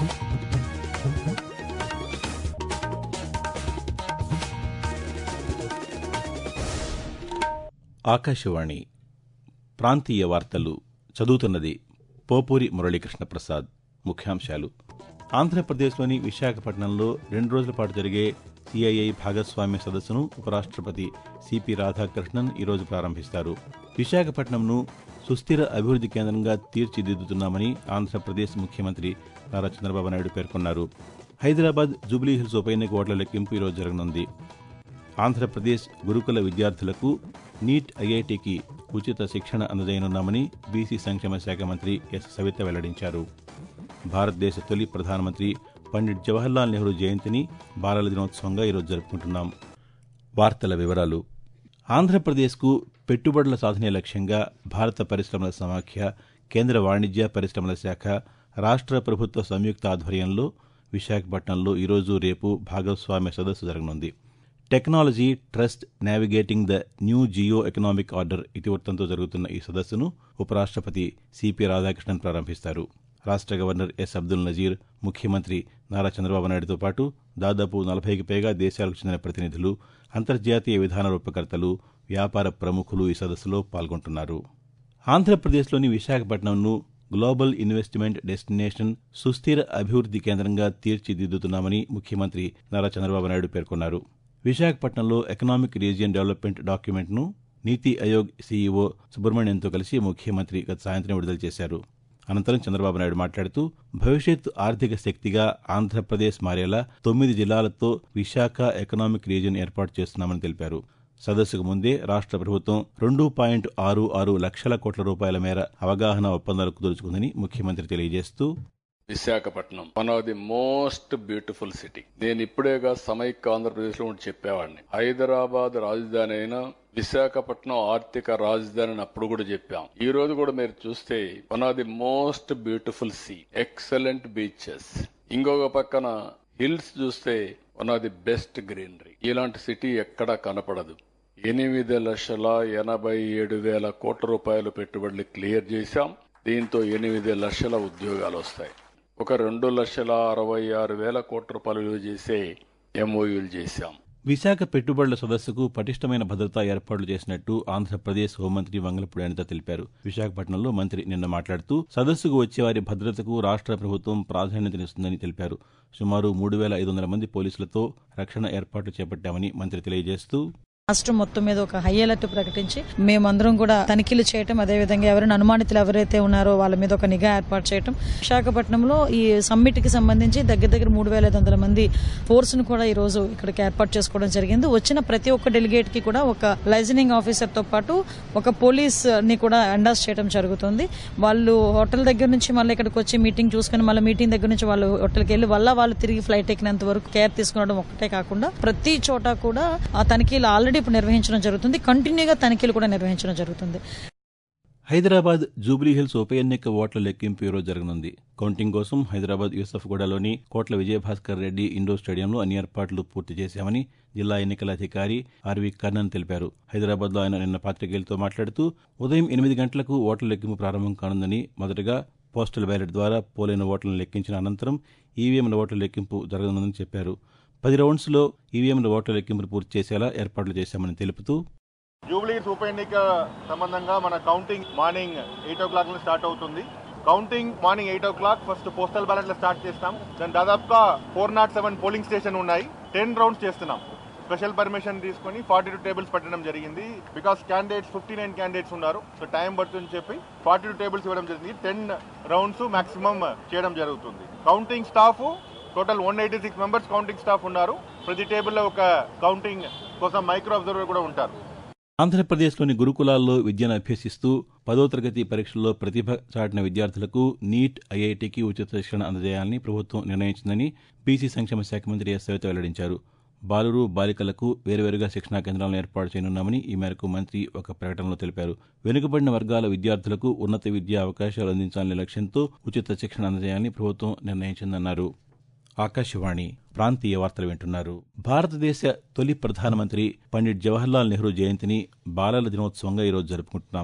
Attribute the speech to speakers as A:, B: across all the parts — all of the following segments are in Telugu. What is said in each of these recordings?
A: ఆకాశవాణి ప్రాంతీయ వార్తలు చదువుతున్నది పోపూరి మురళీకృష్ణ ప్రసాద్ ముఖ్యాంశాలు ఆంధ్రప్రదేశ్లోని విశాఖపట్నంలో రెండు రోజుల పాటు జరిగే సిఐఐ భాగస్వామ్య సదస్సును ఉపరాష్ట్రపతి సిపి రాధాకృష్ణన్ ఈరోజు ప్రారంభిస్తారు విశాఖపట్నంను సుస్థిర అభివృద్ది కేంద్రంగా తీర్చిదిద్దుతున్నామని ఆంధ్రప్రదేశ్ ముఖ్యమంత్రి నారా చంద్రబాబు నాయుడు పేర్కొన్నారు హైదరాబాద్ జూబ్లీహిల్స్ ఉప ఎన్నిక ఓట్ల లెక్కింపు ఈరోజు జరగనుంది ఆంధ్రప్రదేశ్ గురుకుల విద్యార్థులకు నీట్ ఐఐటికి ఉచిత శిక్షణ అందజేయనున్నామని బీసీ సంక్షేమ శాఖ మంత్రి ఎస్ సవిత వెల్లడించారు భారతదేశ తొలి ప్రధానమంత్రి పండిట్ జవహర్లాల్ నెహ్రూ జయంతిని బాలల దినోత్సవంగా ఈరోజు జరుపుకుంటున్నాం వార్తల వివరాలు ఆంధ్రప్రదేశ్కు పెట్టుబడుల సాధనే లక్ష్యంగా భారత పరిశ్రమల సమాఖ్య కేంద్ర వాణిజ్య పరిశ్రమల శాఖ రాష్ట్ర ప్రభుత్వ సంయుక్త ఆధ్వర్యంలో విశాఖపట్నంలో ఈరోజు రేపు భాగస్వామ్య సదస్సు జరగనుంది technology trust navigating the new geo economic order ఇతివృత్తంతో జరుగుతున్న ఈ సదస్సును ఉపరాష్ట్రపతి సిపి రాధాకృష్ణన్ ప్రారంభిస్తారు రాష్ట్ర గవర్నర్ ఎస్ అబ్దుల్ నజీర్ ముఖ్యమంత్రి నారా చంద్రబాబు నాయుడుతో పాటు దాదాపు నలభైకి పైగా దేశాలకు చెందిన ప్రతినిధులు అంతర్జాతీయ విధాన రూపకర్తలు వ్యాపార ప్రముఖులు ఈ సదస్సులో పాల్గొంటున్నారు ఆంధ్రప్రదేశ్లోని విశాఖపట్నంను గ్లోబల్ ఇన్వెస్ట్మెంట్ డెస్టినేషన్ సుస్థిర అభివృద్ది కేంద్రంగా తీర్చిదిద్దుతున్నామని ముఖ్యమంత్రి నారా చంద్రబాబు నాయుడు పేర్కొన్నారు విశాఖపట్నంలో ఎకనామిక్ రీజియన్ డెవలప్మెంట్ డాక్యుమెంట్ను నీతి ఆయోగ్ సీఈఓ సుబ్రహ్మణ్యంతో కలిసి ముఖ్యమంత్రి గత సాయంత్రం విడుదల చేశారు అనంతరం చంద్రబాబు నాయుడు మాట్లాడుతూ భవిష్యత్ ఆర్థిక శక్తిగా ఆంధ్రప్రదేశ్ మారేలా తొమ్మిది జిల్లాలతో విశాఖ ఎకనామిక్ రీజియన్ ఏర్పాటు చేస్తున్నామని తెలిపారు సదస్సుకు ముందే రాష్ట్ర ప్రభుత్వం రెండు పాయింట్ ఆరు ఆరు లక్షల కోట్ల రూపాయల మేర అవగాహన ఒప్పందాలు కుదుర్చుకుందని ముఖ్యమంత్రి తెలియజేస్తూ
B: Visakhapatnam one of the most beautiful city నేను ఇప్పుడేగా సమైక్య ఆంధ్రప్రదేశ్ లో ఉండి చెప్పేవాడిని హైదరాబాద్ రాజధాని అయినా విశాఖపట్నం ఆర్థిక రాజధాని అని అప్పుడు కూడా చెప్పాం ఈ రోజు కూడా మీరు చూస్తే one of the most beautiful sea excellent beaches ఇంకొక పక్కన హిల్స్ చూస్తే one of the best greenery ఇలాంటి సిటీ ఎక్కడా కనపడదు ఎనిమిది లక్షల ఎనభై ఏడు వేల కోట్ల రూపాయలు పెట్టుబడులు క్లియర్ చేశాం దీంతో ఎనిమిది లక్షల ఉద్యోగాలు వస్తాయి ఒక రెండు లక్షల అరవై ఆరు వేల కోట్ల రూపాయలు విలువ చేసే ఎంఓయూలు చేశాం
A: విశాఖ పెట్టుబడుల సదస్సుకు పటిష్టమైన భద్రతా ఏర్పాట్లు చేసినట్టు ఆంధ్రప్రదేశ్ హోంమంత్రి వంగలపూడి అనిత తెలిపారు విశాఖపట్నంలో మంత్రి నిన్న మాట్లాడుతూ సదస్సుకు వచ్చేవారి భద్రతకు రాష్ట్ర ప్రభుత్వం ప్రాధాన్యతనిస్తుందని తెలిపారు సుమారు మూడు వేల ఐదు వందల మంది పోలీసులతో రక్షణ ఏర్పాట్లు చేపట్టామని మంత్రి తెలియజేస్తూ
C: రాష్ట్రం మొత్తం మీద ఒక హై అలర్ట్ ప్రకటించి మేమందరం కూడా తనిఖీలు చేయటం అదేవిధంగా ఎవరైనా అనుమానితులు ఎవరైతే ఉన్నారో వాళ్ళ మీద ఒక నిఘా ఏర్పాటు చేయటం విశాఖపట్నంలో ఈ సమ్మిట్ కి సంబంధించి దగ్గర దగ్గర మూడు వేల ఐదు వందల మంది ఫోర్స్ ను కూడా ఈ రోజు ఇక్కడికి ఏర్పాటు చేసుకోవడం జరిగింది వచ్చిన ప్రతి ఒక్క డెలిగేట్ కి కూడా ఒక లైజనింగ్ ఆఫీసర్ తో పాటు ఒక పోలీస్ ని కూడా అండాస్ చేయడం జరుగుతుంది వాళ్ళు హోటల్ దగ్గర నుంచి మళ్ళీ ఇక్కడికి వచ్చి మీటింగ్ చూసుకుని మళ్ళీ మీటింగ్ దగ్గర నుంచి వాళ్ళు హోటల్కి వెళ్ళి వల్ల వాళ్ళు తిరిగి ఫ్లైట్ ఎక్కినంత వరకు కేర్ తీసుకునడం ఒక్కటే కాకుండా ప్రతి చోట కూడా ఆ తనిఖీలు ఆల్రెడీ ఇప్పుడు నిర్వహించడం జరుగుతుంది కంటిన్యూగా తనిఖీలు కూడా నిర్వహించడం జరుగుతుంది
A: హైదరాబాద్ జూబ్లీహిల్స్ ఉప ఎన్నిక ఓట్ల లెక్కింపు ఈరోజు జరగనుంది కౌంటింగ్ కోసం హైదరాబాద్ యూసఫ్గూడలోని కోట్ల విజయభాస్కర్ రెడ్డి ఇండోర్ స్టేడియంలో అన్ని ఏర్పాట్లు పూర్తి చేశామని జిల్లా ఎన్నికల అధికారి ఆర్వి కర్ణన్ తెలిపారు హైదరాబాద్లో ఆయన నిన్న పాతికేయులతో మాట్లాడుతూ ఉదయం ఎనిమిది గంటలకు ఓట్ల లెక్కింపు ప్రారంభం కానుందని మొదటగా పోస్టల్ బ్యాలెట్ ద్వారా పోలైన ఓట్లను లెక్కించిన అనంతరం ఈవీఎంల ఓట్ల లెక్కింపు జరగనుందని చెప్పారు పది రౌండ్స్లో ఈవీఎంల ఓట్ల లెక్కింపును పూర్తి చేసేలా ఏర్పాట్లు చేశామని తెలుపుతూ
D: జూబ్లీస్ ఉప ఎన్నిక సంబంధంగా మన counting morning eight o'clock start అవుతుంది counting morning eight o'clock first postal ballot లో స్టార్ట్ చేస్తాం దాని దాదాపుగా four not seven polling station ఉన్నాయి టెన్ రౌండ్స్ చేస్తున్నాం స్పెషల్ పర్మిషన్ తీసుకొని ఫార్టీ టూ టేబుల్స్ పెట్టడం జరిగింది because candidates fifty nine candidates ఉన్నారు సో టైం పడుతుందని చెప్పి ఫార్టీ టూ టేబుల్స్ ఇవ్వడం జరిగింది టెన్ రౌండ్స్ మాక్సిమం చేయడం జరుగుతుంది counting staff total one eighty six members counting staff ఉన్నారు ప్రతి టేబుల్లో ఒక కౌంటింగ్ కోసం మైక్రో అబ్జర్వర్ కూడా ఉంటారు
A: ఆంధ్రప్రదేశ్లోని గురుకులాల్లో విద్యను అభ్యసిస్తూ పదో తరగతి పరీక్షల్లో ప్రతిభ చాటిన విద్యార్థులకు నీట్ ఐఐటికి ఉచిత శిక్షణ అందజేయాలని ప్రభుత్వం నిర్ణయించిందని బీసీ సంక్షేమ శాఖ మంత్రి ఎస్ సవిత వెల్లడించారు బాలురు బాలికలకు వేర్వేరుగా శిక్షణా కేంద్రాలను ఏర్పాటు చేయనున్నామని ఈ మేరకు మంత్రి ఒక ప్రకటనలో తెలిపారు వెనుకబడిన వర్గాల విద్యార్థులకు ఉన్నత విద్యా అవకాశాలు అందించాలనే లక్ష్యంతో ఉచిత శిక్షణ అందజేయాలని ప్రభుత్వం నిర్ణయించిందన్నారు ఆకాశవాణి ప్రాంతీయ వార్తలు వింటున్నారు భారతదేశ తొలి ప్రధానమంత్రి పండిట్ జవహర్లాల్ నెహ్రూ జయంతిని బాలల దినోత్సవంగా ఈరోజు జరుపుకుంటున్నాం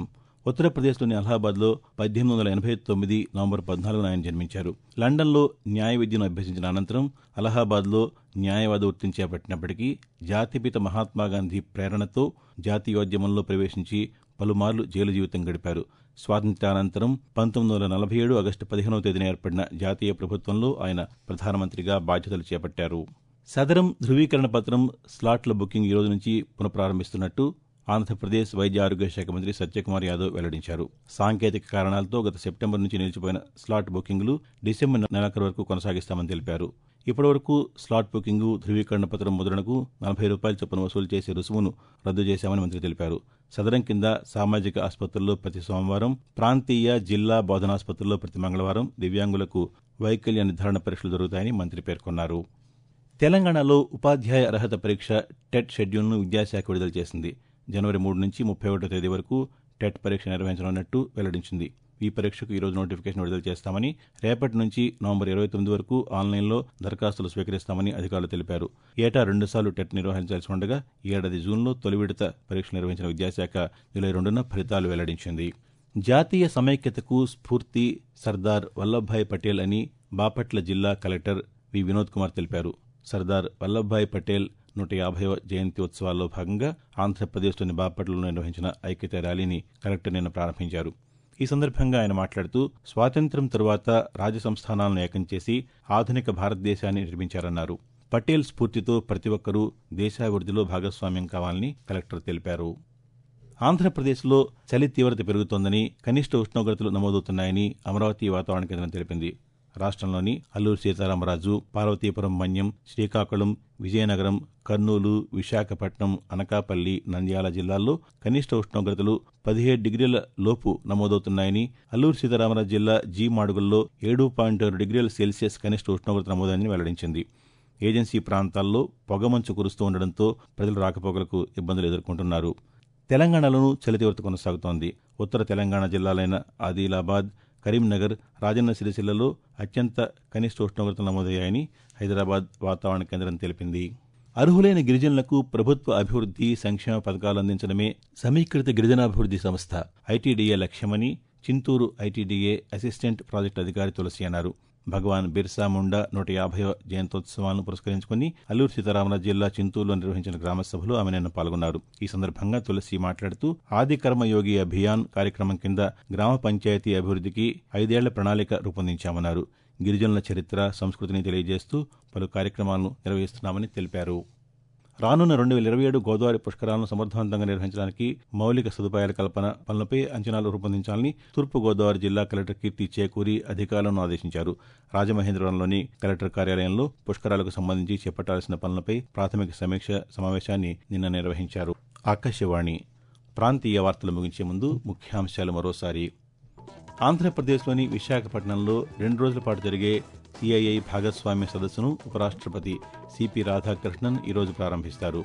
A: ఉత్తరప్రదేశ్లోని అలహాబాద్లో పద్దెనిమిది వందల ఎనభై తొమ్మిది నవంబర్ పద్నాలుగున ఆయన జన్మించారు లండన్లో న్యాయ విద్యను అభ్యసించిన అనంతరం అలహాబాద్లో న్యాయవాద వృత్తిని చేపట్టినప్పటికీ జాతిపిత మహాత్మాగాంధీ ప్రేరణతో జాతీయోద్యమంలో ప్రవేశించి పలుమార్లు జైలు జీవితం గడిపారు స్వాతంత్ర్యానంతరం పంతొమ్మిది వందల నలభై ఏడు ఆగస్టు పదిహేనవ తేదీన ఏర్పడిన జాతీయ ప్రభుత్వంలో ఆయన ప్రధానమంత్రిగా బాధ్యతలు చేపట్టారు సదరం ధృవీకరణ పత్రం స్లాట్ల బుకింగ్ ఈ రోజు నుంచి పునఃప్రారంభిస్తున్నట్టు ఆంధ్రప్రదేశ్ వైద్య ఆరోగ్య శాఖ మంత్రి సత్యకుమార్ యాదవ్ వెల్లడించారు సాంకేతిక కారణాలతో గత సెప్టెంబర్ నుంచి నిలిచిపోయిన స్లాట్ బుకింగ్లు డిసెంబర్ నెలాఖరు వరకు కొనసాగిస్తామని తెలిపారు ఇప్పటివరకు స్లాట్ బుకింగ్ ధృవీకరణ పత్రం ముద్రణకు నలభై రూపాయల చొప్పున వసూలు చేసే రుసుమును రద్దు చేశామని మంత్రి తెలిపారు సదరం కింద సామాజిక ఆసుపత్రుల్లో ప్రతి సోమవారం ప్రాంతీయ జిల్లా బోధనాసుపత్రుల్లో ప్రతి మంగళవారం దివ్యాంగులకు వైకల్య నిర్ధారణ పరీక్షలు జరుగుతాయని మంత్రి పేర్కొన్నారు తెలంగాణలో ఉపాధ్యాయ అర్హత పరీక్ష టెట్ షెడ్యూల్ను విద్యాశాఖ విడుదల చేసింది జనవరి మూడు నుంచి ముప్పై ఒకటో తేదీ వరకు టెట్ పరీక్ష నిర్వహించనున్నట్టు వెల్లడించింది ఈ పరీక్షకు ఈరోజు నోటిఫికేషన్ విడుదల చేస్తామని రేపటి నుంచి నవంబర్ ఇరవై తొమ్మిది వరకు ఆన్లైన్లో దరఖాస్తులు స్వీకరిస్తామని అధికారులు తెలిపారు ఏటా రెండుసార్లు టెట్ నిర్వహించాల్సి ఉండగా ఈ ఏడాది జూన్లో తొలి విడత పరీక్ష నిర్వహించిన విద్యాశాఖ జూలై రెండున ఫలితాలు వెల్లడించింది జాతీయ సమైక్యతకు స్ఫూర్తి సర్దార్ వల్లభాయ్ పటేల్ అని బాపట్ల జిల్లా కలెక్టర్ వి వినోద్ కుమార్ తెలిపారు సర్దార్ వల్లభాయ్ పటేల్ నూట యాభైవ జయంతి ఉత్సవాల్లో భాగంగా ఆంధ్రప్రదేశ్లోని బాపట్లలో నిర్వహించిన ఐక్యత ర్యాలీని కలెక్టర్ నిన్న ప్రారంభించారు ఈ సందర్భంగా ఆయన మాట్లాడుతూ స్వాతంత్ర్యం తరువాత రాజసంస్థానాలను ఏకం చేసి ఆధునిక భారతదేశాన్ని నిర్మించారన్నారు పటేల్ స్ఫూర్తితో ప్రతి ఒక్కరూ దేశాభివృద్ధిలో భాగస్వామ్యం కావాలని కలెక్టర్ తెలిపారు ఆంధ్రప్రదేశ్లో చలి తీవ్రత పెరుగుతోందని కనిష్ట ఉష్ణోగ్రతలు నమోదవుతున్నాయని అమరావతి వాతావరణ కేంద్రం తెలిపింది రాష్ట్రంలోని అల్లూరు సీతారామరాజు పార్వతీపురం మన్యం శ్రీకాకుళం విజయనగరం కర్నూలు విశాఖపట్నం అనకాపల్లి నంద్యాల జిల్లాల్లో కనిష్ట ఉష్ణోగ్రతలు పదిహేడు డిగ్రీల లోపు నమోదవుతున్నాయని అల్లూరు సీతారామరాజు జిల్లా జీ మాడుగుల్లో ఏడు పాయింట్ ఆరు డిగ్రీల సెల్సియస్ కనిష్ట ఉష్ణోగ్రత నమోదని వెల్లడించింది ఏజెన్సీ ప్రాంతాల్లో పొగమంచు కురుస్తూ ఉండడంతో ప్రజలు రాకపోకలకు ఇబ్బందులు ఎదుర్కొంటున్నారు తెలంగాణలోనూ చలి తీవ్రత కొనసాగుతోంది ఉత్తర తెలంగాణ జిల్లాలైన ఆదిలాబాద్ కరీంనగర్ రాజన్న సిరిసిల్లలో అత్యంత కనిష్ట ఉష్ణోగ్రతలు నమోదయ్యాయని హైదరాబాద్ వాతావరణ కేంద్రం తెలిపింది అర్హులైన గిరిజనులకు ప్రభుత్వ అభివృద్ధి సంక్షేమ పథకాలు అందించడమే సమీకృత గిరిజనాభివృద్ధి సంస్థ ఐటీడీఏ లక్ష్యమని చింతూరు ఐటీడీఏ అసిస్టెంట్ ప్రాజెక్టు అధికారి తులసి అన్నారు భగవాన్ బిర్సా ముండా నూట యాభై జయంతోత్సవాలను పురస్కరించుకుని అల్లూరు సీతారామరాజు జిల్లా చింతూరులో నిర్వహించిన గ్రామ సభలో ఆమె నిన్న పాల్గొన్నారు ఈ సందర్భంగా తులసి మాట్లాడుతూ ఆది కర్మయోగి అభియాన్ కార్యక్రమం కింద గ్రామ పంచాయతీ అభివృద్ధికి ఐదేళ్ల ప్రణాళిక రూపొందించామన్నారు గిరిజనుల చరిత్ర సంస్కృతిని తెలియజేస్తూ పలు కార్యక్రమాలను నిర్వహిస్తున్నామని తెలిపారు రానున్న రెండు వేల ఇరవై ఏడు గోదావరి పుష్కరాలను సమర్థవంతంగా నిర్వహించడానికి మౌలిక సదుపాయాల కల్పన పనులపై అంచనాలు రూపొందించాలని తూర్పు గోదావరి జిల్లా కలెక్టర్ కీర్తి చేకూరి అధికారులను ఆదేశించారు రాజమహేంద్రవరంలోని కలెక్టర్ కార్యాలయంలో పుష్కరాలకు సంబంధించి చేపట్టాల్సిన పనులపై ప్రాథమిక సమీక్ష సమావేశాన్ని నిన్న నిర్వహించారు ఆకాశవాణి ప్రాంతీయ వార్తలు ముగించే ముందు ముఖ్యాంశాలు మరోసారి ఆంధ్రప్రదేశ్లోని విశాఖపట్నంలో రెండు రోజుల పాటు జరిగే సిఐఐ భాగస్వామ్య సదస్సును ఉపరాష్ట్రపతి సిపి రాధాకృష్ణన్ ఈరోజు ప్రారంభిస్తారు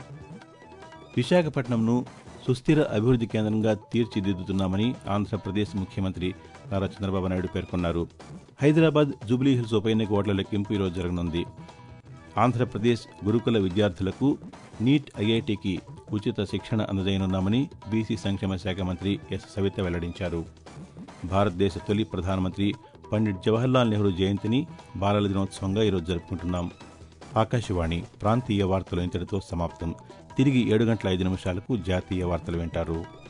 A: విశాఖపట్నంను సుస్థిర అభివృద్ధి కేంద్రంగా తీర్చిదిద్దుతున్నామని ఆంధ్రప్రదేశ్ ముఖ్యమంత్రి నారా చంద్రబాబు నాయుడు పేర్కొన్నారు హైదరాబాద్ జూబ్లీహిల్స్ ఉప ఎన్నిక ఓట్ల లెక్కింపు ఈరోజు జరగనుంది ఆంధ్రప్రదేశ్ గురుకుల విద్యార్థులకు నీట్ ఐఐటికి ఉచిత శిక్షణ అందజేయనున్నామని బీసీ సంక్షేమ శాఖ మంత్రి ఎస్ సవిత వెల్లడించారు భారతదేశ తొలి ప్రధానమంత్రి పండిట్ జవహర్లాల్ నెహ్రూ జయంతిని బాలల దినోత్సవంగా ఈరోజు జరుపుకుంటున్నాం ఆకాశవాణి ప్రాంతీయ వార్తలు ఇంతటితో సమాప్తం తిరిగి ఏడు గంటల ఐదు నిమిషాలకు జాతీయ వార్తలు వింటారు